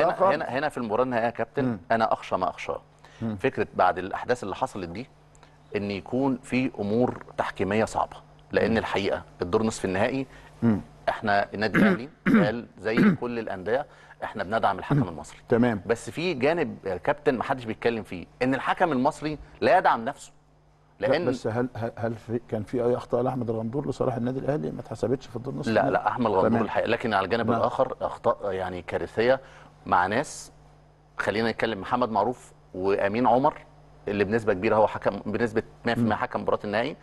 لا هنا خالص. هنا هنا في المباراه النهائيه يا كابتن انا اخشى ما اخشاه فكره بعد الاحداث اللي حصلت دي ان يكون في امور تحكيميه صعبه لان الحقيقه الدور نصف النهائي احنا النادي الاهلي قال زي كل الانديه احنا بندعم الحكم المصري تمام بس في جانب يا كابتن ما حدش بيتكلم فيه ان الحكم المصري لا يدعم نفسه لا لان بس هل هل, هل في كان في اي اخطاء لاحمد الغندور لصالح النادي الاهلي ما اتحسبتش في الدور نص لا النهائي؟ لا احمد غندور تمام. الحقيقه لكن على الجانب نعم. الاخر اخطاء يعني كارثيه مع ناس خلينا نتكلم محمد معروف وامين عمر اللي بنسبه كبيره هو حكم بنسبه 100% حكم مباراه النهائي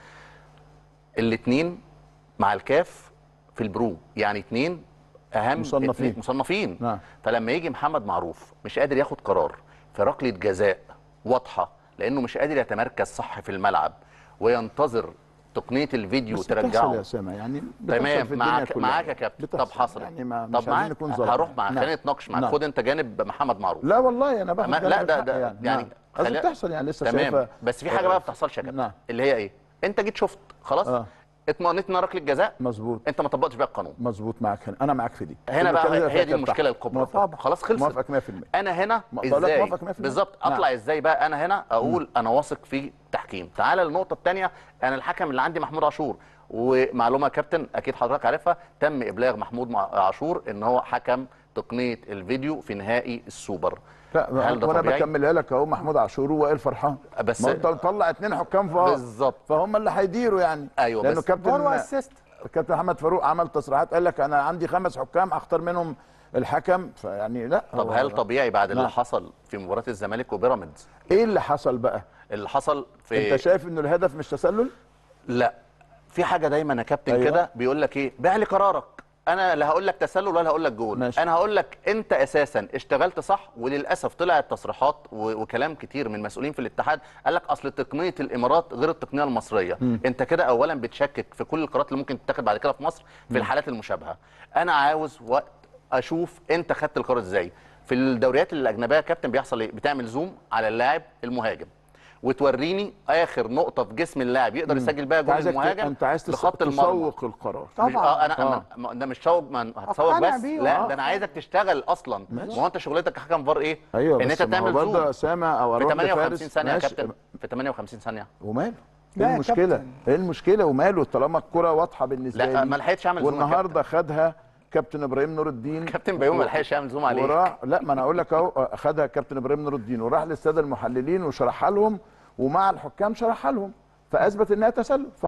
الاثنين مع الكاف في البرو يعني اثنين اهم مصنفين. اتنين مصنفين نعم. فلما يجي محمد معروف مش قادر ياخد قرار في ركله جزاء واضحه لانه مش قادر يتمركز صح في الملعب وينتظر تقنيه الفيديو بس بتحصل ترجعه يا اسامه يعني بتحصل تمام في الدنيا معاك كلها. معاك يا كابتن بتحصل. طب حصل يعني ما طب مش عايزين معاك نكون ظالمين. هروح معاك نعم. خلينا نتناقش معاك نعم. خد انت جانب محمد معروف لا والله انا باخد ما- لا جانب ده الحق ده يعني, يعني نعم. قصدي خلي- بتحصل يعني لسه تمام شايفه بس في حاجه بقى ما بتحصلش يا كابتن نعم. اللي هي ايه انت جيت شفت خلاص آه. اطمئنت ان ركله جزاء مظبوط انت ما طبقتش بقى القانون مظبوط معاك هنا انا معاك في دي هنا بقى كل الكلام ده هي دي فيها المشكله كابتن. الكبرى موافق. خلاص خلصت موافقك 100% انا هنا ما- بقول لك ازاي موافق 100%. بالظبط نعم. اطلع ازاي بقى انا هنا اقول انا واثق في التحكيم تعال للنقطه الثانيه انا الحكم اللي عندي محمود عاشور ومعلومه يا كابتن اكيد حضرتك عارفها تم ابلاغ محمود مع- عاشور ان هو حكم تقنيه الفيديو في نهائي السوبر لا هل ده وانا طبيعي؟ بكملها لك اهو محمود عاشور ووائل فرحان بس- ما انت مطلع اثنين حكام فار بالظبط. فهم اللي هيديروا يعني أيوة، لانه بس- كابتن فار واسيست كابتن محمد فاروق عمل تصريحات قال لك انا عندي خمس حكام اختار منهم الحكم فيعني لا طب هو- هل طبيعي بعد اللي نعم. حصل في مباراه الزمالك وبيراميدز ايه اللي حصل بقى؟ اللي حصل في انت شايف انه الهدف مش تسلل؟ لا في حاجه دايما يا كابتن أيوة. كده بيقول لك ايه بيع لي قرارك انا لا هقول لك تسلل ولا هقول لك جول ماشي. انا هقول لك انت اساسا اشتغلت صح وللاسف طلعت تصريحات و- وكلام كتير من مسؤولين في الاتحاد قال لك اصل تقنيه الامارات غير التقنيه المصريه انت كده اولا بتشكك في كل القرارات اللي ممكن تتاخد بعد كده في مصر في الحالات المشابهه انا عاوز وقت اشوف انت خدت القرار ازاي في الدوريات الاجنبيه يا كابتن بيحصل ايه بتعمل زوم على اللاعب المهاجم وتوريني اخر نقطه في جسم اللاعب يقدر يسجل بيها انت جول عايزك ت- المهاجم انت عايز تس- لخط المرمى تسوق القرار مش- طبعاً. آه انا آه. آه. ما ده مش شوق ما هتسوق أقتنع بس بيه، لا آه. ده انا عايزك تشتغل اصلا ما هو انت شغلتك كحكم فار ايه ايوه ان بس انت ما هو تعمل برضه زوم اسامه او في اروح 58 لفارس ثانيه يا ماشي. كابتن في 58 ثانيه وماله لا ايه يا المشكله كابتن. ايه المشكله وماله طالما الكره واضحه بالنسبه لا لي ما لحقتش اعمل زوم يا والنهارده خدها كابتن ابراهيم نور الدين كابتن بيومي ما لحقش يعمل زوم عليك وراح لا ما انا اقول لك اهو خدها كابتن ابراهيم نور الدين وراح للساده المحللين وشرحها لهم ومع الحكام شرحها لهم فاثبت انها تسلل